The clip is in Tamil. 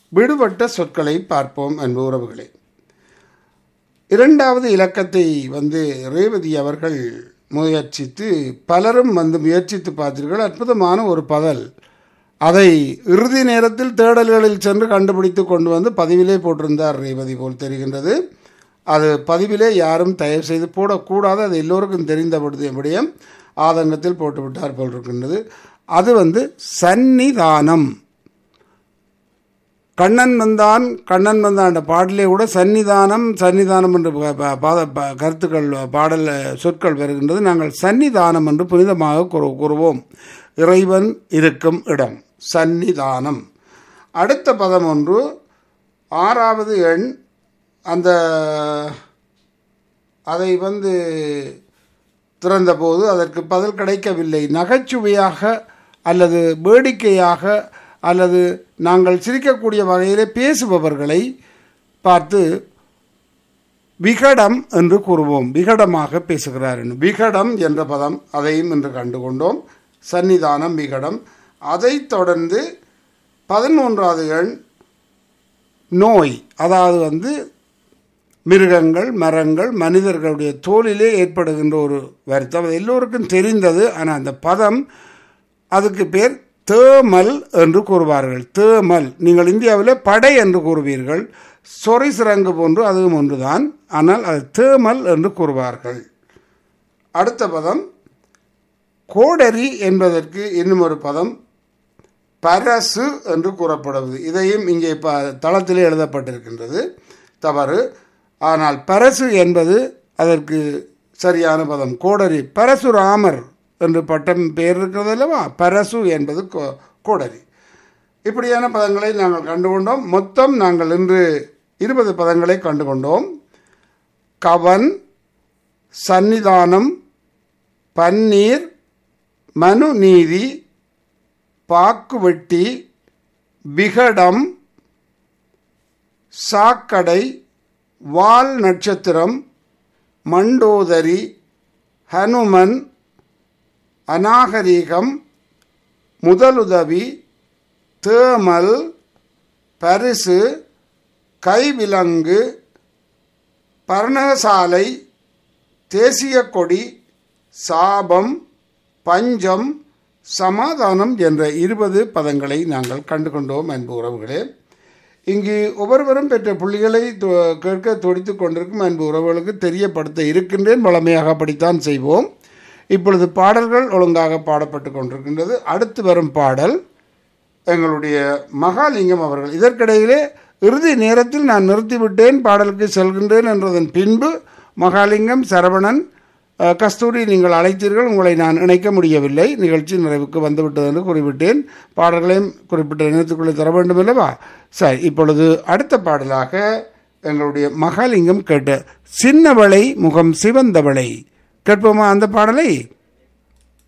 விடுபட்ட சொற்களை பார்ப்போம் அன்பு உறவுகளே இரண்டாவது இலக்கத்தை வந்து ரேவதி அவர்கள் முயற்சித்து பலரும் வந்து முயற்சித்து பார்த்தீர்கள் அற்புதமான ஒரு பதல் அதை இறுதி நேரத்தில் தேடல்களில் சென்று கண்டுபிடித்து கொண்டு வந்து பதிவிலே போட்டிருந்தார் ரேவதி போல் தெரிகின்றது அது பதிவிலே யாரும் தயவு செய்து போடக்கூடாது அது எல்லோருக்கும் தெரிந்தபடுது விடயம் ஆதங்கத்தில் போட்டுவிட்டார் போல் இருக்கின்றது அது வந்து சந்நிதானம் கண்ணன் வந்தான் கண்ணன் வந்தான் என்ற பாடலே கூட சன்னிதானம் சன்னிதானம் என்று ப- ப- பாத ப- கருத்துக்கள் பாடல் சொற்கள் வருகின்றது நாங்கள் சன்னிதானம் என்று புனிதமாக கூறு- கூறுவோம் இறைவன் இருக்கும் இடம் சன்னிதானம் அடுத்த பதம் ஒன்று ஆறாவது எண் அந்த அதை வந்து திறந்தபோது அதற்கு பதில் கிடைக்கவில்லை நகைச்சுவையாக அல்லது வேடிக்கையாக அல்லது நாங்கள் சிரிக்கக்கூடிய வகையிலே பேசுபவர்களை பார்த்து விகடம் என்று கூறுவோம் விகடமாக பேசுகிறார் என்று. விகடம் என்ற பதம் அதையும் இன்று கண்டுகொண்டோம் சன்னிதானம் விகடம் அதைத் தொடர்ந்து பதிமூன்றாவது எண் நோய் அதாவது வந்து மிருகங்கள் மரங்கள் மனிதர்களுடைய தோலிலே ஏற்படுகின்ற ஒரு வருத்தம் அது எல்லோருக்கும் தெரிந்தது ஆனால் அந்த பதம் அதுக்கு பேர் தேமல் என்று கூறுவார்கள் தேமல் நீங்கள் இந்தியாவில் படை என்று கூறுவீர்கள் சொறி சிறங்கு போன்று அதுவும் ஒன்றுதான் ஆனால் அது தேமல் என்று கூறுவார்கள் அடுத்த பதம் கோடரி என்பதற்கு இன்னும் ஒரு பதம் பரசு என்று கூறப்படுவது இதையும் இங்கே ப தளத்திலே எழுதப்பட்டிருக்கின்றது தவறு ஆனால் பரசு என்பது அதற்கு சரியான பதம் கோடரி பரசுராமர் என்று பட்டம் பெயர் இருக்கிறது அல்லவா பரசு என்பது கோ- கோடரி இப்படியான பதங்களை நாங்கள் கண்டுகொண்டோம் மொத்தம் நாங்கள் இன்று இருபது பதங்களை கண்டுகொண்டோம் கவன் சன்னிதானம் பன்னீர் மனுநீதி பாக்குவெட்டி விகடம் சாக்கடை வால் நட்சத்திரம் மண்டோதரி ஹனுமன் அநாகரீகம் முதலுதவி தேமல் பரிசு கைவிலங்கு பர்ணசாலை தேசிய கொடி சாபம் பஞ்சம் சமாதானம் என்ற இருபது பதங்களை நாங்கள் கண்டு கொண்டோம் அன்பு உறவுகளே இங்கு ஒவ்வொருவரும் பெற்ற புள்ளிகளை தொ- கேட்க துடித்துக் கொண்டிருக்கும் அன்பு உறவுகளுக்கு தெரியப்படுத்த இருக்கின்றேன் வளமையாக படித்தான் செய்வோம் இப்பொழுது பாடல்கள் ஒழுங்காக பாடப்பட்டு கொண்டிருக்கின்றது அடுத்து வரும் பாடல் எங்களுடைய மகாலிங்கம் அவர்கள் இதற்கிடையிலே இறுதி நேரத்தில் நான் நிறுத்திவிட்டேன் பாடலுக்கு செல்கின்றேன் என்றதன் பின்பு மகாலிங்கம் சரவணன் அஹ், கஸ்தூரி நீங்கள் அழைத்தீர்கள் உங்களை நான் இணைக்க முடியவில்லை நிகழ்ச்சி நிறைவுக்கு வந்துவிட்டது என்று குறிப்பிட்டேன் பாடல்களையும் குறிப்பிட்ட இணைத்துக்குள்ளே தர வேண்டும் அல்லவா சரி இப்பொழுது அடுத்த பாடலாக எங்களுடைய மகாலிங்கம் கேட்ட சின்னவளை முகம் சிவந்தவளை கேட்போமா அந்த பாடலை